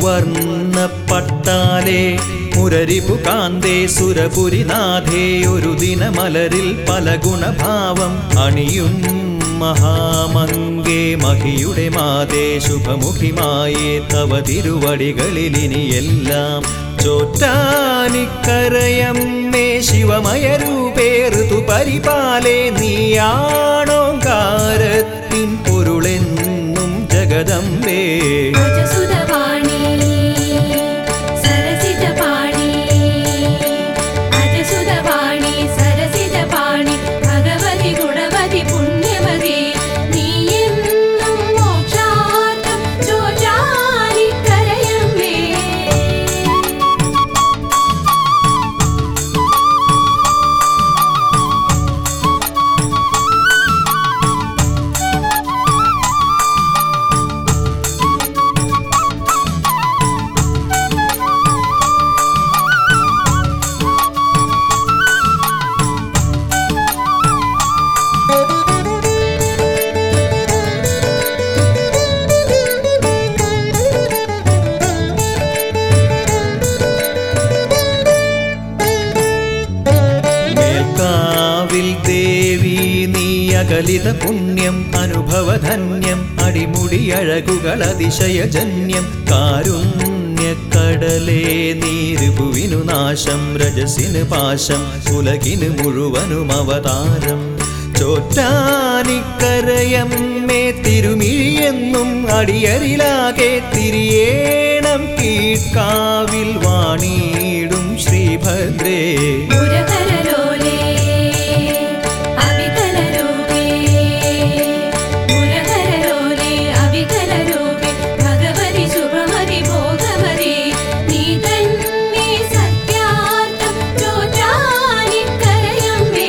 തിരുവർണ്ണ പട്ടാലേ മുരരിപു കാന്തേ സുരപുരിനാഥേ ഒരു ദിനമലരിൽ പല ഗുണഭാവം അണിയും മഹാമംഗേ മഹിയുടെ മാതേ ശുഭമുഖിമായേ തവ തിരുവടികളിലിനിയെല്ലാം ചോറ്റാനിക്കരയമ്മേ ശിവമയരൂപേ ഋതു പരിപാലേ നീയാണോങ്കാരത്തിൻ പൊരുളെന്നും ജഗദമ്പേ അജസുതവാണി സരസിജപാണി അജസുതവാണി സരസിജപാണി ഭഗവതി ഗുണവതി പുണ്യമതി നീ എന്നും മോക്ഷാർത്ഥം ചോജാനിക്കരയമ്മേ മേൽക്കാവിൽ ദേവി നീ അകലിത പുണ്യം അനുഭവധന്യം അടിമുടി അഴകുകൾ അതിശയജന്യം കാരുണ്യക്കടലേ നീരുഭുവിനു നാശം രജസിന് പാശം ഉലകിന് മുഴുവനും അവതാരം ചോറ്റാനിക്കരയമ്മേ തിരുമിഴിയെന്നും അടിയരിലാകെ തിരിയേണം കീഴ്ക്കാവിൽ വാണിയിടും ശ്രീഭദ്രേ മുരഹരലോലേ അവികലരൂപേ മുരഹരലോലേ അവികലരൂപേ ഭഗവതി ശുഭമതി ഭോഗവതി നീ തന്നെ സത്യാർത്ഥം ചോജാനിക്കരയമ്മേ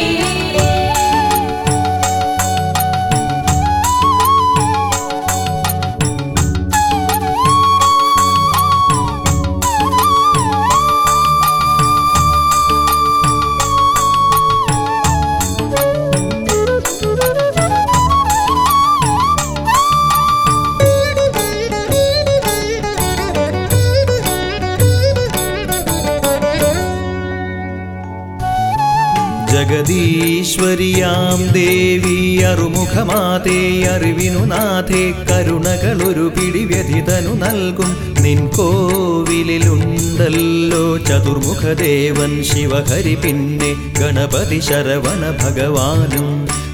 ജഗദീശ്വരിയാം ദേവി അറുമുഖമാതേ അറിവിനു നാഥേ കരുണകളൊരു പിടി വ്യഥിതനു നൽകും നിൻ കോവിലിലുണ്ടല്ലോ ചതുർമുഖദേവൻ ശിവഹരി പിന്നെ ഗണപതി ശരവണ ഭഗവാനും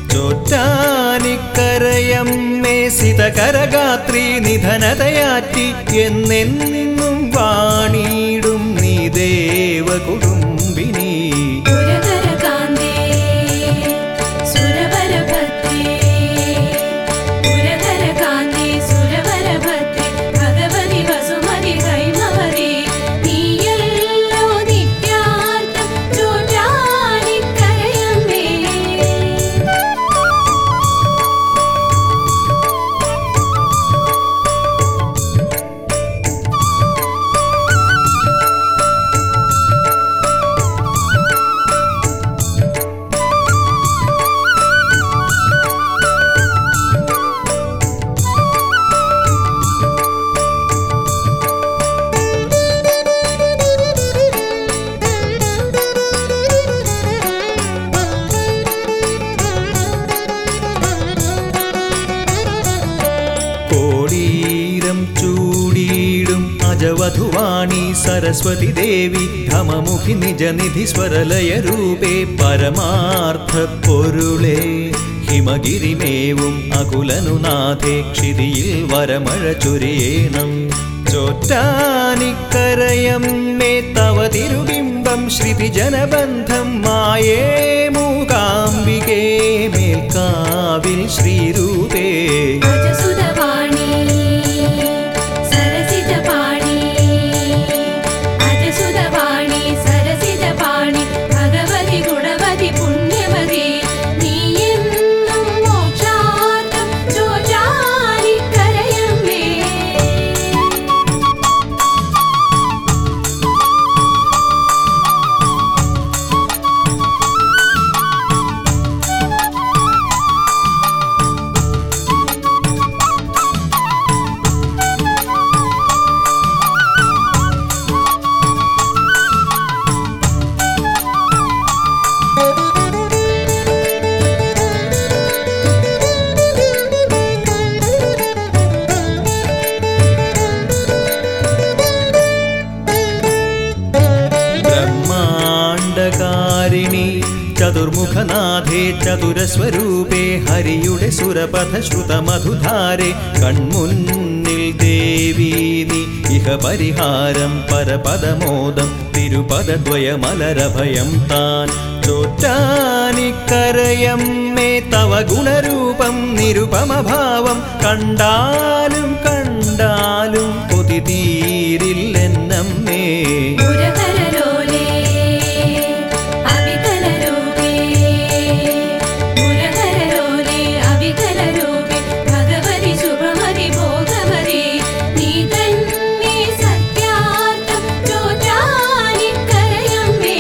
ചോറ്റാനിക്കരയമ്മേ സിതകരഗാത്രി നിധനതയാറ്റി എന്നെന്നും വാണിയിടും നീ ദേവകുടുംബിനി മുരഹരകാന്തേ സുരവരഭദ്രേ മുരഹരകാന്തേ സുരവരഭദ്രേ ഭഗവതി വസുമതി ഹൈമവതി നീയല്ലോ നിത്യാർത്ഥം ചോജാനിക്കരയമ്മേ കോടീരം ചൂടിയിടും അജവധുവാണി സരസ്വതി ദേവി ധമമുഖി നിജനിധി സ്വരലയ രൂപേ പരമാർത്ഥ പൊരുളേ ഹിമഗിരിമേവും അകുലനു നാഥേ ക്ഷിതിയിൽ വരമഴ ചൊരിയേണം ചോറ്റാനിക്കരയമ്മേ തവ തിരുബിംബം ശ്രുതി ജനബന്ധം മായേ മൂകാംബികേ മേൽക്കാവിൽ ശ്രീരൂപേ അജസുതവാണി സരസിജപാണി അജസുതവാണി സരസിജപാണി ഭഗവതി ഗുണവതി പുണ്യമതി നീ എന്നും മോക്ഷാർത്ഥം ചോജാനിക്കരയമ്മേ ചതുരസ്വരൂപേ ഹരിയുടെ സുരപഥ ശ്രുതമധുധാരെ കൺമുന്നിൽ ദേവീ നീ ഇഹ പരിഹാരം പരപദമോദം തിരുപദദ്വയമലരഭയം താൻ ചോറ്റാനിക്കരയം മേ തവ ഗുണരൂപം നിരുപമഭാവം കണ്ടാലും കണ്ടാലും കൊതി തീരില്ലെന്നമ്മേ മുരഹരലോലേ അവികലരൂപേ മുരഹരലോലേ അവികലരൂപേ ഭഗവതി ശുഭമതി ഭോഗമതി നീ തന്നെ സത്യാർത്ഥം ചോറ്റാനിക്കരയമ്മേ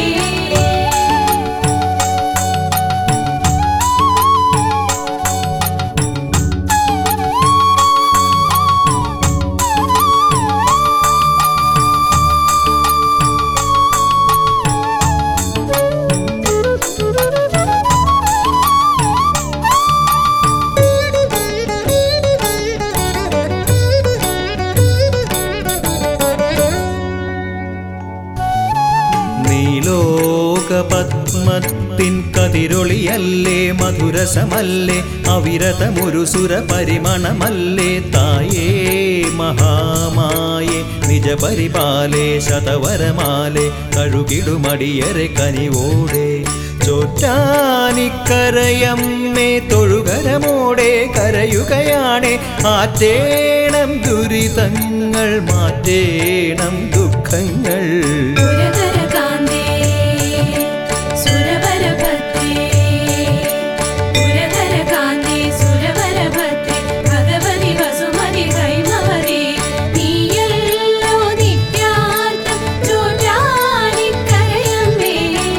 നീലോകപത്മത്തിൻ കതിരൊളിയല്ലേ മധുരസമല്ലേ അവിരതമൊരു സുരപരിമണമല്ലേ തായേ മഹാമായേ നിജപരിപാലേ ശതവരമാലേ കഴുകിടുമടിയരെ കനിവോടെ ചോറ്റാനിക്കരയമ്മേ തൊഴുകരമോടെ കരയുകയാണേ ആറ്റേണം ദുരിതങ്ങൾ മാറ്റേണം ദുഃഖങ്ങൾ മുരഹരകാന്തേ സുരവരഭദ്രേ മുരഹരകാന്തേ സുരവരഭദ്രേ ഭഗവതി വസുമതി കൈമവതി നീയല്ലോ നിത്യാർത്ഥം ചോറ്റാനിക്കരയമ്മേ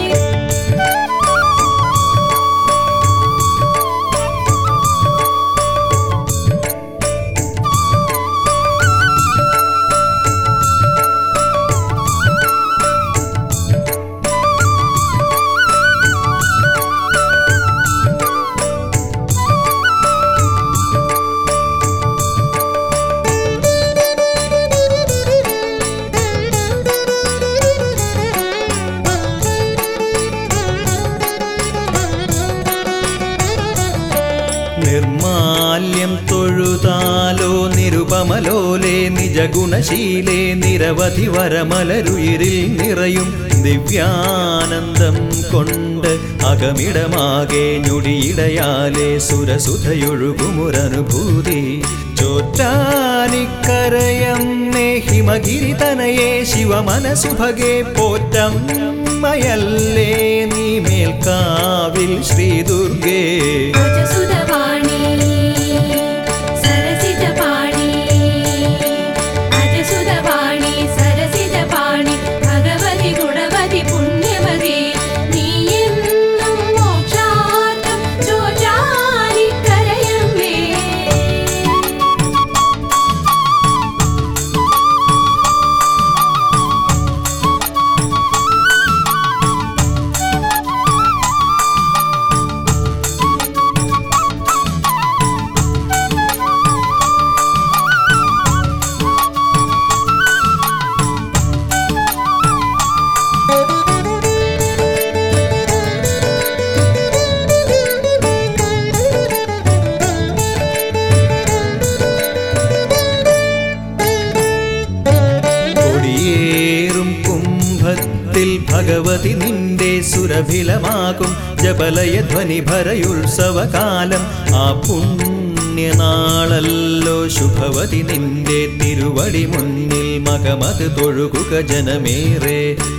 നിർമാല്യം തൊഴുതാലോ നിരുപമലോലെ നിജഗുണശീലേ നിരവധി വരമലരുയിരിൽ നിറയും ദിവ്യാനന്ദം കൊണ്ട് അകമിടമാകെ ഞൊടിയിടയാലെ സുരസുധയൊഴുകുമൊരനുഭൂതി ചോറ്റാനിക്കരയമ്മേ ഹിമഗിരി തനയെ ശിവമനസുഭകെ പോറ്റമ്മയല്ലേ നീ മേൽക്കാവിൽ ശ്രീദുർഗേ അജസുതവാണി സരസിജപാണി അജസുതവാണി സരസിജപാണി ഭഗവതി ഗുണവതി പുണ്യമതി നീ എന്നും മോക്ഷാർത്ഥം ചോറ്റാനിക്കരയമ്മേ കൊടിയേറും കുംഭത്തിൽ ഭഗവതി നിന്റെ സുരഭിലമാകും ജപലയ ധ്വനി ഭരയുത്സവകാലം ആ പുണ്യനാളല്ലോ ശുഭവതി നിന്റെ തിരുവടി മുന്നിൽ മകമത് തൊഴുകുക ജനമേറെ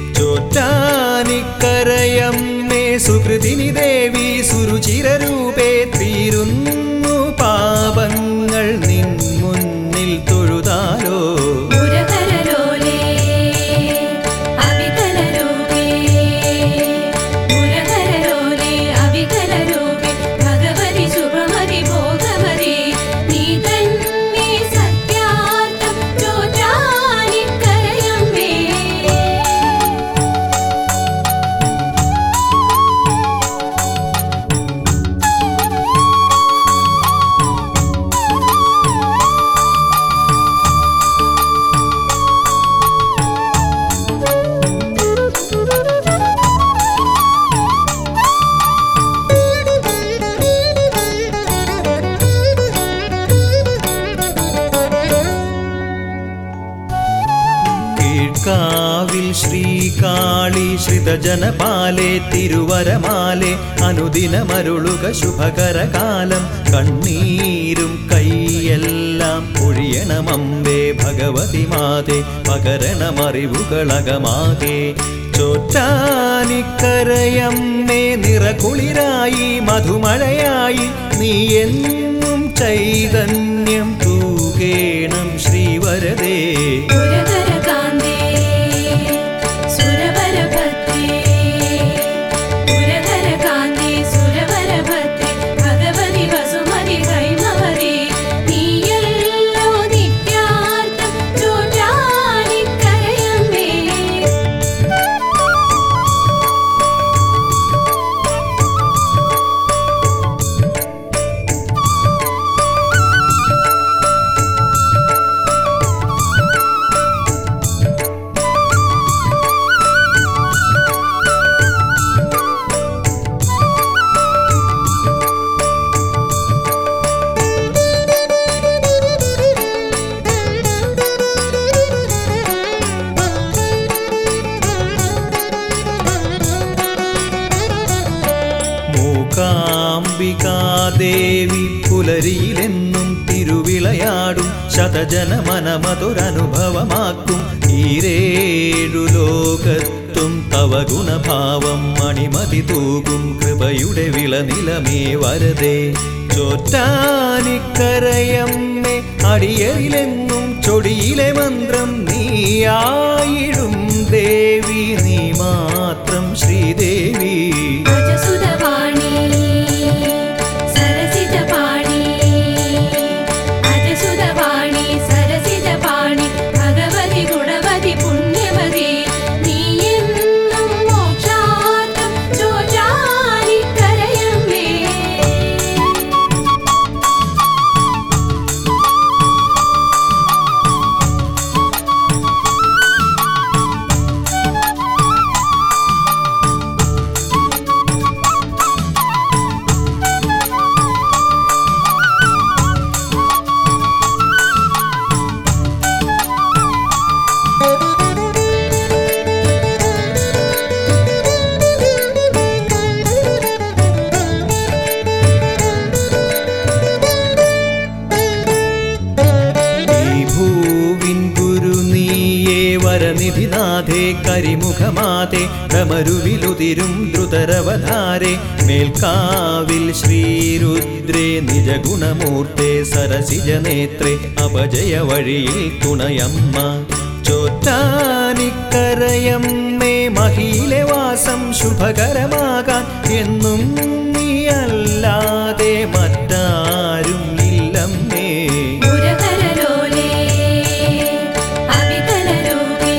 ചോറ്റാനിക്കരയമ്മേ സുകൃതിനി ദേവി സുരുചിരരൂപേ തീരുന്നു പാപങ്ങൾ നിൻ മുന്നിൽ തൊഴുതാലോ മുരഹരലോലേ അവികലരൂപേ മുരഹരലോലേ അവികലരൂപേ ഭഗവതി ശുഭമതി ഭോഗമതി നീ തന്നെ സത്യാർത്ഥം ചോറ്റാനിക്കരയമ്മേ ശ്രിതജനപാലെ തിരുവരമാലെ അനുദിനമരുളുക ശുഭകരകാലം കണ്ണീരും കൈയെല്ലാം ഒഴിയണമമ്പേ ഭഗവതി മാതേ പകരണമറിവുകളകമാകെ ചോറ്റാനിക്കരയമ്മേ നിറകുളിരായി മധുമഴയായി നീ എന്നും ചൈതന്യം തൂകേണം ശ്രീവരദേ പുരകരകാന്തേ സുരവരഭദ്രേ പുരകരകാന്തേ സുരവരഭദ്രേ ഭഗവതി വസുമതി കൈമവതി നീയല്ലോ നിത്യാർത്ഥം ചോറ്റാനിക്കരയമ്മേ മൂകാംബികാദേവി പുലരിയിലെന്നും തിരുവിളയാടും ശതജനമനമതൊരനുഭവമാക്കും ഈരേഴു ലോകത്തും തവ ഗുണഭാവം മണിമതി തൂകും കൃപയുടെ വിളനിലമേ വരതേ ചോറ്റാനിക്കരയമ്മേ അടിയറിലെന്നും ചൊടിയിലെ മന്ത്രം നീയായിടും ദേവി നീ മാത്രം ശ്രീദേവി അജസുതവാണി സരസിജപാണി അജസുതവാണി സരസിജപാണി ഭഗവതി ഗുണവതി പുണ്യവതി നീ എന്നും മോക്ഷാർത്ഥം ചോറ്റാനിക്കരയമ്മേ ഈ ഭൂവിൻ ഗുരു നീയേ വരനിധിനാഥേ കരിമുഖമാതേ ഡമരുവിലുതിരും ദ്രുതരവധാരേ മേൽക്കാവിൽ ശ്രീരുദ്രേ നിജഗുണമൂർത്തേ സരസിജനേത്രേ അപജയ വഴിയിൽ തുണയമ്മ ചോറ്റാനിക്കരയമ്മേ മഹിയിലെ വാസം ശുഭകരമാകാൻ എന്നും നീയല്ലാതെ മറ്റാരും ഇല്ലമ്മേ മുരഹരലോലേ അവികലരൂപേ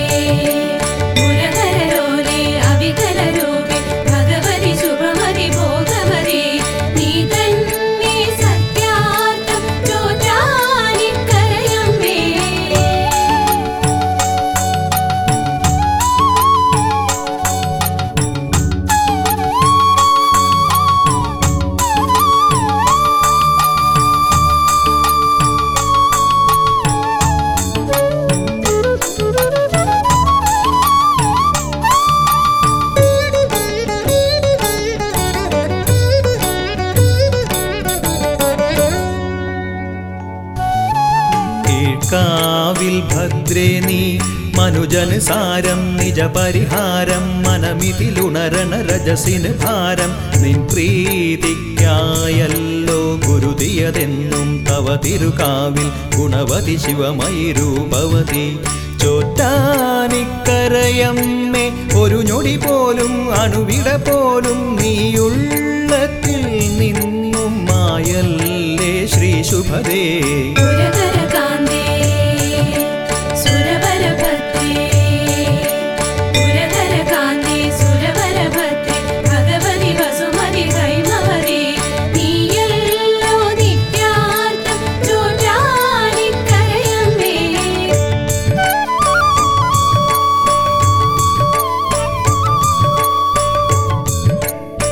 മുരഹരലോലേ അവികലരൂപേ ഭഗവതി ശുഭമതി ഭോഗമതി നീ തന്നെ സത്യാർത്ഥം ചോറ്റാനിക്കരയമ്മേ കീഴ്ക്കാവിൽ ഭദ്രേ നീ മനുജന് സാരം നിജ പരിഹാരം മനമിതിലുണരണ രജസിന് ഭാരം നിൻ പ്രീതിക്കായല്ലോ ഗുരുതിയതെന്നും തവ തിരുകാവിൽ ഗുണവതി ശിവമയി രൂപവതി ചോറ്റാനിക്കരയമ്മേ ഒരു ഞൊടി പോലും അണുവിട പോലും നീയുള്ളത്തിൽ നിന്നും മായല്ലേ ശ്രീ ശുഭദേ പുരകരകാന്തേ സുരവരഭദ്രേ പുരകരകാന്തേ സുരവരഭദ്രേ ഭഗവതി വസുമതി കൈമവതി നീയല്ലോ നിത്യാർത്ഥം ചോറ്റാനിക്കരയമ്മേ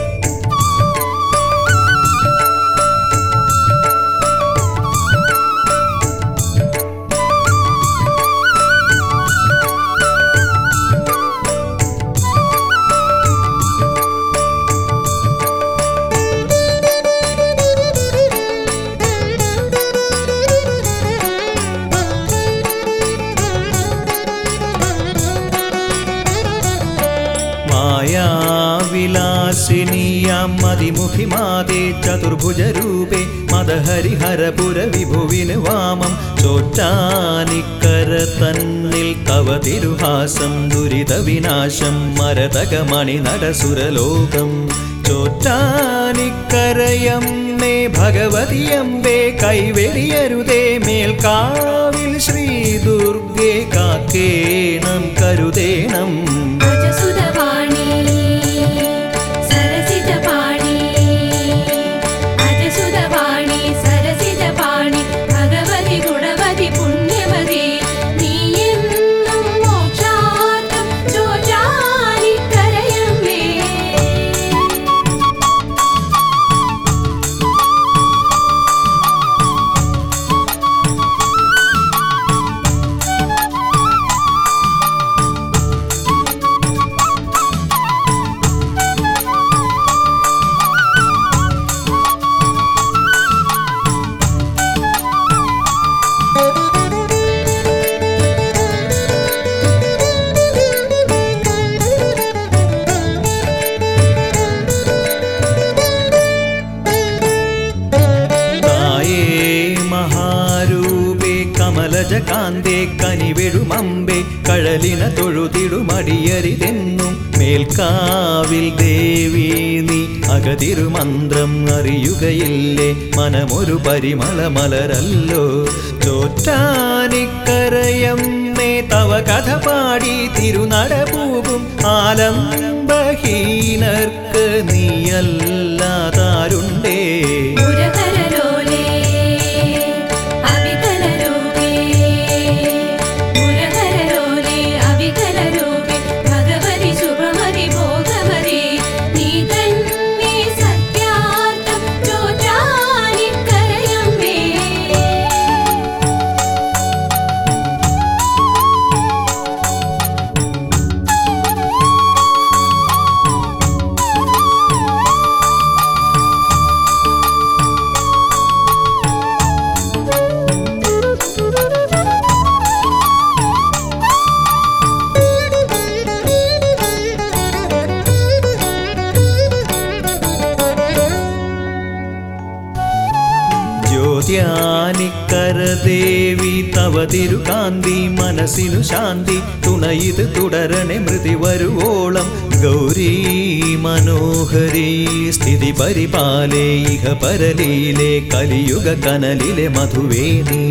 ും മാതേ ചതുർഭുജരൂപേ മദഹരിഹരപുര വിഭുവിന് വാമം ചോറ്റാനിക്കര തന്നിൽ തവ തിരുഹാസം ദുരിത വിനാശം മരതകമണി നടസുരലോകം ചോറ്റാനിക്കരയമ്മേ ഭഗവതിയമ്പേ കൈവെടിയരുതേ മേൽക്കാവിൽ ശ്രീ ദുർഗേ കാക്കേണം കരുതേണം അജസുതവാണി സരസിജപാണി അജസുതവാണി സരസിജപാണി ഭഗവതി ഗുണവതി പുണ്യവതി നീ എന്നും മോക്ഷാർത്ഥം ചോറ്റാനി കരയമ്മേ തായേ മഹാരൂപേ കമലജകാന്തേ കനിവെടുമമ്പേ കഴലിന തൊഴുതിടുമടിയരിതെന്നും മേൽക്കാവിൽ ദേവി നീ അകതിരുമന്ത്രം അറിയുകയില്ലേ മനമൊരു പരിമള മലരല്ലോ ചോറ്റാനിക്കരയമ്മേ തവ കഥ പാടി തിരുനട പോകും ആലംബഹീനർക്ക് നീയല്ലാതാരുണ്ടേ മുരഹരലോലേ അവികലരൂപേ മുരഹരലോലേ അവികലരൂപേ ഭഗവതി ശുഭമതി ഭോഗമതി നീ തന്നെ സത്യാർത്ഥം ചോറ്റാനിക്കരയമ്മേ ജ്യോത്യാനിക്കരദേവി തവ തിരുകാന്തി മനസ്സിനു ശാന്തി തുണയിത് തുടരണേ മൃതി വരുവോളം ഗൗരീ മനോഹരി സ്ഥിതി പരിപാലേ ഇഹ പരലീലെ കലിയുഗ കനലിലെ മധുവേനി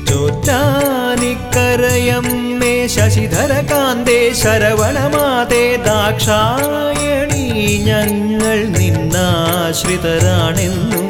ചോറ്റാനിക്കരയമ്മേ ശശിധര കാന്തേ ശരവണമാതേ ദാക്ഷായണി ഞങ്ങൾ നിന്നാശ്രിതരാണെന്നും